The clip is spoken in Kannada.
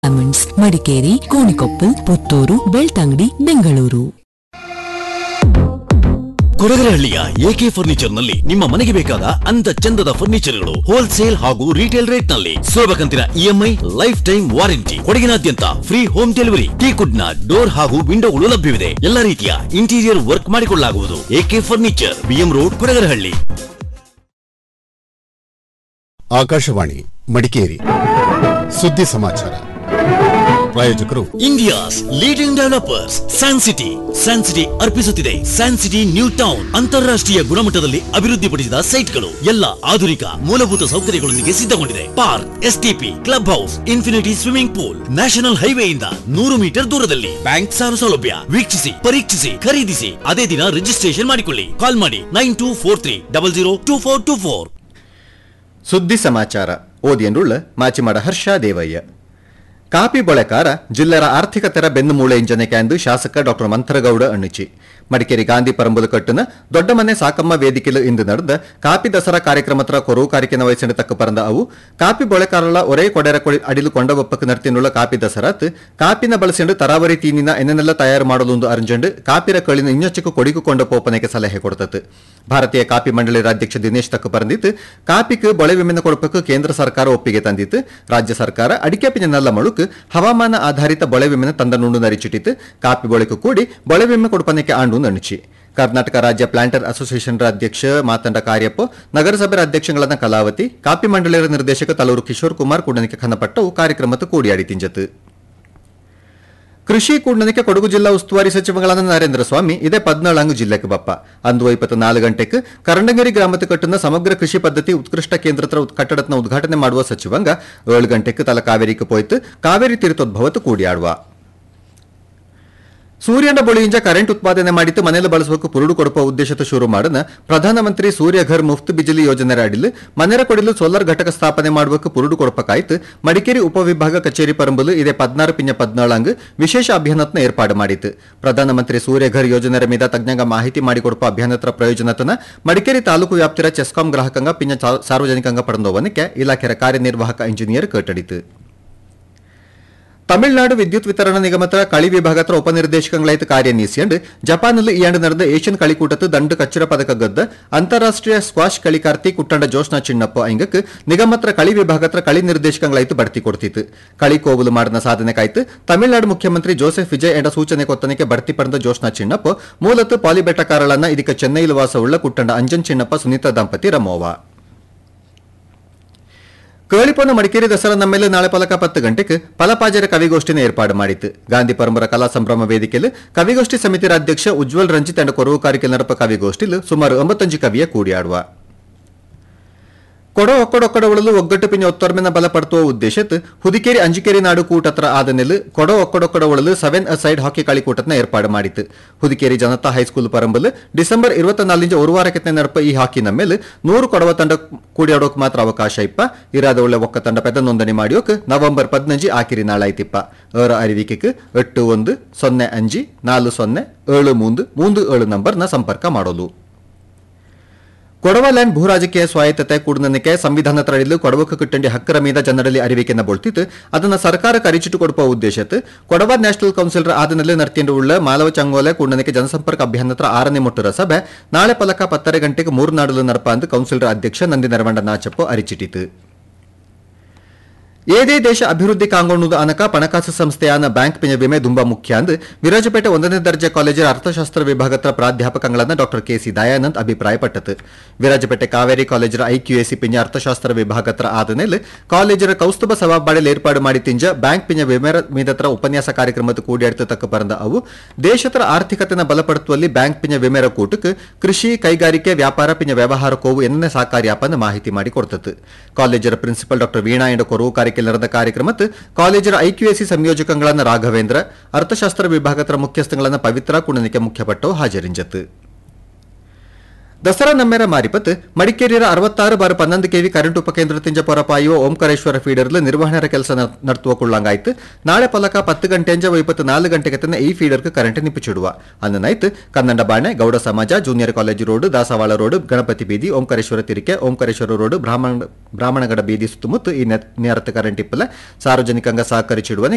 ಡೈಮಂಡ್ಸ್ ಮಡಿಕೇರಿ ಕೋಣಿಕೊಪ್ಪಲ್ ಪುತ್ತೂರು ಬೆಳ್ತಂಗಡಿ ಬೆಂಗಳೂರು ಕೊಡಗರಹಳ್ಳಿಯ ಎಕೆ ಫರ್ನಿಚರ್ ನಲ್ಲಿ ನಿಮ್ಮ ಮನೆಗೆ ಬೇಕಾದ ಅಂದ ಚಂದದ ಫರ್ನಿಚರ್ಗಳು ಹೋಲ್ಸೇಲ್ ಹಾಗೂ ರಿಟೇಲ್ ರೇಟ್ ನಲ್ಲಿ ಸುಲಭ ಕಂತಿನ ಇಎಂಐ ಲೈಫ್ ಟೈಮ್ ವಾರಂಟಿ ಕೊಡಗಿನಾದ್ಯಂತ ಫ್ರೀ ಹೋಮ್ ಡೆಲಿವರಿ ಟೀಕುಡ್ ನ ಡೋರ್ ಹಾಗೂ ವಿಂಡೋಗಳು ಲಭ್ಯವಿದೆ ಎಲ್ಲ ರೀತಿಯ ಇಂಟೀರಿಯರ್ ವರ್ಕ್ ಮಾಡಿಕೊಳ್ಳಲಾಗುವುದು AK furniture BM road Kodagarahalli Akashvani Madikeri ಸುದ್ದಿ ಸಮಾಚಾರ ಪ್ರಾಯೋಜಕರು India's leading developers San City San City ಅರ್ಪಿಸುತ್ತಿದೆ ಸ್ಯಾನ್ ಸಿಟಿ ನ್ಯೂ ಟೌನ್ ಅಂತಾರಾಷ್ಟ್ರೀಯ ಗುಣಮಟ್ಟದಲ್ಲಿ ಅಭಿವೃದ್ಧಿಪಡಿಸಿದ ಸೈಟ್ಗಳು ಎಲ್ಲ ಆಧುನಿಕ ಮೂಲಭೂತ ಸೌಕರ್ಯಗಳೊಂದಿಗೆ ಸಿದ್ಧಗೊಂಡಿದೆ park STP club house infinity swimming pool national ಹೈವೇಯಿಂದ ನೂರು ಮೀಟರ್ ದೂರದಲ್ಲಿ ಬ್ಯಾಂಕ್ ಸಾಲ ಸೌಲಭ್ಯ ವೀಕ್ಷಿಸಿ ಪರೀಕ್ಷಿಸಿ ಖರೀದಿಸಿ ಅದೇ ದಿನ ರಿಜಿಸ್ಟ್ರೇಷನ್ ಮಾಡಿಕೊಳ್ಳಿ ಕಾಲ್ ಮಾಡಿ nine two four three double zero two four two four ಸುದ್ದಿ ಸಮಾಚಾರ ಓದಿಯನ್ನುಳ್ಳ ಮಾಚಿಮಾಡ ಹರ್ಷ ದೇವಯ್ಯ ಕಾಪಿ ಬೊಳೆಕಾರ ಜಿಲ್ಲೆರ ಆರ್ಥಿಕತೆರ ಬೆನ್ನುಮೂಳೆ ಇಂಜನೆಕೆ ಎಂದು ಶಾಸಕ ಡಾಕ್ಟರ್ ಮಂಥರಗೌಡ ಅಣ್ಣಿಚಿ ಮಡಿಕೇರಿ ಗಾಂಧಿ ಪರಂಬುಲು ಕಟ್ಟುನ ದೊಡ್ಡ ಮನೆ ಸಾಕಮ್ಮ ವೇದಿಕೆಲು ಇಂದು ನಡೆದ ಕಾಪಿ ದಸರಾ ಕಾರ್ಯಕ್ರಮತ್ರ ಕೊರವು ಕಾರಿಕೆನ ವಯಸ್ಸಿನ ತಕ್ಕ ಪರಂದ ಅವು ಕಾಪಿ ಬೊಳೆಕಾರಲ ಒರೇ ಕೊಡೆರ ಕೊಡಿ ಅಡಿಲು ಕೊಂಡ ಒಪ್ಪಕ್ಕೆ ನರ್ತಿನುಳ್ಳ ಕಾಪಿ ದಸರಾತ್ ಕಾಪಿನ ಬಳಸಿಂಡು ತರಾವರಿ ತೀನಿನ ಎನ್ನೆಲ್ಲ ತಯಾರು ಮಾಡಲೊಂದು ಅರ್ಜೆಂಡ್ ಕಾಪಿರ ಕಳಿನ ಇನ್ನೊಚ್ಚಕ್ಕೆ ಕೊಡಿಕು ಕೊಂಡ ಪೋಪನೆಗೆ ಸಲಹೆ ಕೊಡ್ತತ್ತು ಭಾರತೀಯ ಕಾಪಿ ಮಂಡಳಿ ಅಧ್ಯಕ್ಷ ದಿನೇಶ್ ತಕ್ಕ ಪರಂದಿತ್ತು ಕಾಪಿಕ್ ಬೊಳೆ ವಿಮೆನ ಕೊಡಬೇಕು ಕೇಂದ್ರ ಸರ್ಕಾರ ಒಪ್ಪಿಗೆ ತಂದಿತ್ತು ರಾಜ್ಯ ಸರ್ಕಾರ ಅಡಿಕೆ ಪಿನ ನಲ್ಲ ಮಳುಕ್ ಹವಾಮಾನ ಆಧಾರಿತ ಬೊಳೆ ವಿಮೆನ ತಂದ ನುಂಡು ನರಿಚಿಟ್ಟಿತ್ತು ಕಾಪಿ ಬೊಳೆಕು ಕೂಡಿ ಬೊಳೆ ವಿಮೆ ಕೊಡಪನಕ್ಕೆ ಆಂಡು ನಣಿಚಿ ಕರ್ನಾಟಕ ರಾಜ್ಯ ಪ್ಲಾಂಟರ್ ಅಸೋಸಿಯೇಷನ್ ಅಧ್ಯಕ್ಷ ಮಾತಂಡ ಕಾರ್ಯಪ್ಪ ನಗರಸಭೆ ಅಧ್ಯಕ್ಷಗಳನ್ನ ಕಲಾವತಿ ಕಾಪಿ ಮಂಡಳಿಯ ನಿರ್ದೇಶಕ ತಲೂರು ಕಿಶೋರ್ ಕುಮಾರ್ ಕುಂಡನಿಕೆ ಖನಪಟ್ಟವು ಕಾರ್ಯಕ್ರಮದ ಕೂಡಿಯಾಡಿ ತಿಂಜತ್ತು ಕೃಷಿ ಕೂಡನಿಕೆ ಕೊಡಗು ಜಿಲ್ಲಾ ಉಸ್ತುವಾರಿ ಸಚಿವಗಳಾದ ನರೇಂದ್ರ ಸ್ವಾಮಿ ಇದೇ ಪದ್ನಾಳಂಗು ಜಿಲ್ಲೆಗೆ ಬಪ್ಪ ಅಂದು ಇಪ್ಪತ್ನಾಲ್ಕು ಗಂಟೆಗೆ ಕರಂಡಂಗೇರಿ ಗ್ರಾಮದ ಕಟ್ಟುನ ಸಮಗ್ರ ಕೃಷಿ ಪದ್ಧತಿ ಉತ್ಕೃಷ್ಟ ಕೇಂದ್ರತ್ರ ಕಟ್ಟಡತ್ನ ಉದ್ಘಾಟನೆ ಮಾಡುವ ಸಚಿವಂಗ ಏಳು ಗಂಟೆಗೆ ತಲ ಕಾವೇರಿಗೆ ಪೋಯ್ತು ಕಾವೇರಿ ತೀರ್ಥೋದ್ಭವತ್ತು ಕೂಡಿಯಾಡುವ ಸೂರ್ಯನ ಬಳಿಯಿಂದ ಕರೆಂಟ್ ಉತ್ಪಾದನೆ ಮಾಡಿದ್ದು ಮನೆಯಲ್ಲಿ ಬಳಸುವಕ್ಕೆ ಪುರುಡು ಕೊಡುವ ಉದ್ದೇಶದ ಶುರು ಮಾಡನ ಪ್ರಧಾನಮಂತ್ರಿ ಸೂರ್ಯ ಘರ್ ಮುಫ್ತ್ ಬಿಜಿಲಿ ಯೋಜನೆ ಅಡಿಲು ಮನೆರ ಕೊಡಲು ಸೋಲಾರ್ ಘಟಕ ಸ್ಥಾಪನೆ ಮಾಡುವಕ್ಕೆ ಪುರುಡು ಕೊಡಪಕ್ಕಾಯ್ತು ಮಡಿಕೇರಿ ಉಪವಿಭಾಗ ಕಚೇರಿ ಪರಂಬಲು ಇದೇ ಪದ್ನಾರು ಪಿಂಜ ಪದ್ನಾಳಂಗ್ ವಿಶೇಷ ಅಭಿಯಾನತ್ನ ಏರ್ಪಾಡು ಮಾಡಿತ್ತು ಪ್ರಧಾನಮಂತ್ರಿ ಸೂರ್ಯ ಘರ್ ಯೋಜನೆರ ಮೀದ ತಜ್ಞಂಗ ಮಾಹಿತಿ ಮಾಡಿಕೊಡುವ ಅಭಿಯಾನತ್ರ ಪ್ರಯೋಜನತನ ಮಡಿಕೇರಿ ತಾಲೂಕು ವ್ಯಾಪ್ತಿರ ಚೆಸ್ಕಾಂ ಗ್ರಾಹಕಂಗ ಪಿಂಜ ಸಾ- ಸಾರ್ವಜನಿಕಂಗ ಪಡೆದೋವನಕ್ಕೆ ಇಲಾಖೆಯ ಕಾರ್ಯನಿರ್ವಾಹಕ ಇಂಜಿನಿಯರ್ ಕಟ್ಟಡಿತು ತಮಿಳುನಾಡು ವಿದ್ಯುತ್ ವಿತರಣಾ ನಿಗಮದ ಕಳಿ ವಿಭಾಗದ ಉಪನಿರ್ದೇಶಕಗಳಾಯ್ತು ಕಾರ್ಯನೀಸಿಯಂಡ್ ಜಪಾನಲ್ಲಿ ಈ ಆಂಡ್ ನಡೆದ ಏಷ್ಯನ್ കളിക്കൂട്ടത്ത് ദണ്ട് കച്ചിര പതക ഗദ്ദ അന്താരാഷ്ട്രീയ സ്ക്വാഷ് കളിക്കാർത്തി കുട്ടണ്ട ജോഷ്ന ಚಿನ್ನಪ್ಪ ಇಂಗಕ್ ನಿಗಮತ್ರ ಕಳಿ ವಿಭಾಗತ್ರ ಕಳಿ ನಿರ್ದೇಶಕಗಳಾಯ್ತು ಬಡ್ತಿ ಕೊಡ್ತಿತ್ತು ಕಳಿ ಕೋವುಲು ಮಾಡಿದ ಸಾಧನೆಗಾಯ್ತು ತಮಿಳುನಾಡು ಮುಖ್ಯಮಂತ್ರಿ ಜೋಸೆಫ್ ವಿಜಯ್ ಎಂಡ ಸೂಚನೆ ಕೊತ್ತನಿಗೆ ಬಡ್ತಿ ಪಡೆದ ಜೋಷ್ನ ಚಿನ್ನಪ್ಪ ಮೂಲತಃ ಪಾಲಿಬೆಟ್ಟಕಾರಳನ್ನ ಇದಕ್ಕೆ ಚೆನ್ನೈಲು ವಾಸವುಳ್ಳ ಕುಟ್ಟಂಡ ಅಂಜನ್ ಚಿನ್ನಪ್ಪ ಸುನೀತಾ ದಂಪತಿ ರಮೋವ ಕೇಳಿಪೋನ ಮಡಿಕೇರಿ ದಸರಾ ನಮ್ಮೆಲ್ಲ ನಾಳೆ ಪಲಕ ಪತ್ತು ಗಂಟೆಗೆ ಫಲಪಾಜರ ಕವಿಗೋಷ್ಠಿನ ಏರ್ಪಾಡು ಮಾಡಿತ್ತು ಗಾಂಧಿ ಪರಂಪರ ಕಲಾ ಸಂಭ್ರಮ ವೇದಿಕೆಯಲ್ಲಿ ಕವಿಗೋಷ್ಠಿ ಸಮಿತಿಯ ಅಧ್ಯಕ್ಷ ಉಜ್ವಲ್ ರಂಜಿತ್ ಅಂಡ್ ಕೊರವು ಕಾರಿಕೆ ನಡಪ ಕವಿಗೋಷ್ಠಿಲು ಸುಮಾರು ಒಂಬತ್ತಂಜು ಕವಿಯ ಕೂಡಿಯಾಡುವ ಕೊಡೋ ಒಕ್ಕಡೊಕ್ಕಡವಳಲು ಒಗ್ಗಟ್ಟು ಪಿಂಜ ಒತ್ತೊರ್ಮೆನ ಬಲಪಡುವ ಉದ್ದೇಶತ್ ಹುದಿಕೇರಿ ಅಂಜಿಕೇರಿ ನಾಡು ಕೂಟತ್ರ ಆದನೆಲ್ ಕೊಡೋ ಒಕ್ಕಡೊಕ್ಕಡವಳಲು ಸೆವೆನ್ ಅಸೈಡ್ ಹಾಕಿ കളിക്കൂട്ടത്തിന് ಏರ್ಪಾಡು ಮಾಡಿತ್ತು ಹುದಿಕೇರಿ ಜನತಾ ಹೈಸ್ಕೂಲ್ ಪರಂಬಲ್ ಡಿಸೆಂಬರ್ ಇರುವತ್ನಾಲಿಂಜ ஒரு ವಾರಕ್ಕೆ ನಡಪ ಈ ಹಾಕಿ ನಮ್ಮೇಲೆ ನೂರು ಕೊಡವ ತಂಡ ಕೂಡಿಯಾಡೋಕ್ ಮಾತ್ರ ಅವಕಾಶ ಇಪ್ಪ ಇರಾದ ಒಳ್ಳೆ ಒಕ್ಕ ತಂಡ ಪೆದ ನೋಂದಣಿ ಮಾಡಿಯೋಕ್ ನವೆಂಬರ್ ಪದ್ನಂಜಿ ಆಕಿರಿ ನಾಳಾಯ್ತಿಪ್ಪ ಅವರ ಅರಿವಿಕೆಗೆ ಎಟ್ಟು ಒಂದು ಸೊನ್ನೆ ಅಂಜಿ ನಾಲು ಸೊನ್ನೆ ಏಳು ಮೂಂದು ಮೂಂದು ಏಳು ನಂಬರ್ನ ಸಂಪರ್ಕ ಮಾಡೋದು ಕೊಡವ ಲ್ಯಾಂಡ್ ಭೂ ರಾಜಕೀಯ ಸ್ವಾಯತ್ತತೆ ಕೂಡನಕ್ಕೆ ಸಂವಿಧಾನ ತರಡಿಲು ಕೊಡವಕ್ಕೆ ಕಿಟ್ಟಂಡಿ ಹಕ್ಕರ ಮೀದ ಜನರಲ್ಲಿ ಅರಿವಿಕೆನ ಬೊಳ್ತಿತ್ತು ಅದನ್ನ ಸರ್ಕಾರಕ್ಕೆ ಅರಿಚಿಟ್ಟು ಕೊಡುವ ಉದ್ದೇಶತ್ ಕೊಡವ ನ್ಯಾಷನಲ್ ಕೌನ್ಸಿಲರ್ ಆದನಲ್ಲಿ ನರ್ತಿಂಡು ಉಳ್ಳ ಮಾಲವ ಚಂಗೋಲೆ ಕೂಡನಕ್ಕೆ ಜನಸಂಪರ್ಕ ಅಭಿಯಾನತ್ರ ಆರನೇ ಮುಟ್ಟುರ ಸಭೆ ನಾಳೆ ಪಲಕ ಪತ್ತರೆ ಗಂಟೆಗೆ ಮೂರು ನಾಡಲು ನಡಪ ಅಂದು ಕೌನ್ಸಿಲರ್ ಅಧ್ಯಕ್ಷ ನಂದಿ ನರವಂಡ ನಾಚಪ್ಪ ಅರಿಚಿಟ್ಟಿತು ಏದೇ ದೇಶ ಅಭಿವೃದ್ಧಿ ಕಾಂಗೋಣುದು ಅನಕ ಪಣಕಾಸು ಸಂಸ್ಥೆಯಾನ ಬ್ಯಾಂಕ್ ಪಿಂಜ ವಿಮೆ ದುಂಬ ಮುಖ್ಯ ಅಂದು ವಿರಾಜಪೇಟೆ ಒಂದನೇ ದರ್ಜೆ ಕಾಲೇಜಿನ ಅರ್ಥಶಾಸ್ತ್ರ ವಿಭಾಗದ ಪ್ರಾಧ್ಯಾಪಕಗಳನ್ನ ಡಾಕ್ಟರ್ ಕೆಸಿ ದಯಾನಂದ್ ಅಭಿಪ್ರಾಯಪಟ್ಟತು ವಿರಾಜಪೇಟೆ ಕಾವೇರಿ ಕಾಲೇಜಿನ ಐಕ್ಯುಎಸಿ ಪಿಂಜ ಅರ್ಥಶಾಸ್ತ್ರ ವಿಭಾಗತ್ರ ಆದಮೇಲೆ ಕಾಲೇಜಿನ ಕೌಸ್ತುಭ ಸಭಾಬಾಡೆಲ್ ಏರ್ಪಾಡು ಮಾಡಿ ತಿಂಜ ಬ್ಯಾಂಕ್ ಪಿಂಜ ವಿಮೆ ಮೀದತ್ರ ಉಪನ್ಯಾಸ ಕಾರ್ಯಕ್ರಮದ ಕೂಡಿಯಾಡ್ತ ತಕ್ಕ ಪರಂದ ಅವು ದೇಶದ ಆರ್ಥಿಕತೆನ ಬಲಪಡಿಸುವಲ್ಲಿ ಬ್ಯಾಂಕ್ ಪಿಂಜ ವಿಮೆರ ಕೂಟಕ್ಕೆ ಕೃಷಿ ಕೈಗಾರಿಕೆ ವ್ಯಾಪಾರ ಪಿಂಜ ವ್ಯವಹಾರ ಕೋವು ಎನ್ನೇ ಸಾಕಾರ್ಯಾಪನ ಮಾಹಿತಿ ಮಾಡಿ ಕೊಡ್ತತ್ತು ಕಾಲೇಜರ ಪ್ರಿನ್ಸಿಪಲ್ ಡಾಕ್ಟರ್ ವೀಣಾ ಎಂಡ ಕೊರವು ಕಾರಿಕೆ ನಡೆದ ಕಾರ್ಯಕ್ರಮತ್ ಕಾಲೇಜರ ಐಕ್ಯುಎಸಿ ಸಂಯೋಜಕಗಳನ್ನ ರಾಘವೇಂದ್ರ ಅರ್ಥಶಾಸ್ತ್ರ ವಿಭಾಗದ ಮುಖ್ಯಸ್ಥಗಳನ್ನ ಪವಿತ್ರ ಕುಣನಿಕೆ ಮುಖ್ಯಪಟ್ಟವು ಹಾಜರಿಂಜತ್ತು ದಸರಾ ನಮ್ಮೆರ ಮಾರಿಪತ್ ಮಡಿಕೇರಿಯ ಅರವತ್ತಾರು ಬಾರ್ ಪನ್ನೊಂದು ಕೆವಿ ಕರೆಂಟ್ ಉಪಕೇಂದ್ರ ತಿಂಜ ಪೊರಪಾಯುವ ಓಂಕಾರೇಶ್ವರ ಫೀಡರ್ಲು ನಿರ್ವಹಣೆರ ಕೆಲಸ ನಡ್ತುವ ಕೊಳ್ಳಂಗಾಯ್ತು ನಾಳೆ ಪಲಕ ಪತ್ತು ಗಂಟೆಂಜ ಇಪ್ಪತ್ತು ನಾಲ್ಕು ಗಂಟೆಗೆ ತನ್ನ ಈ ಫೀಡರ್ಗೆ ಕರೆಂಟ್ ನಿಪ್ಪಿಚಿಡುವ ಅನ್ನನಾಯ್ತು Kannada Bane Gowda Samaja junior college road Dasavala road Ganapathi ಬೀದಿ ಓಂಕಾರೇಶ್ವರ ತಿರಿಕೆ ಓಂಕಾರೇಶ್ವರ ರೋಡ್ ಬ್ರಾಹ್ಮಣ ಬ್ರಾಹ್ಮಣಗಡ ಬೀದಿ ಸುತ್ತಮುತ್ತ ಈ ನೆರತ ಕರೆಂಟ್ ಇಪ್ಪಲ ಸಾರ್ವಜನಿಕಂಗ ಸಹಕರಿಸಿಡುವ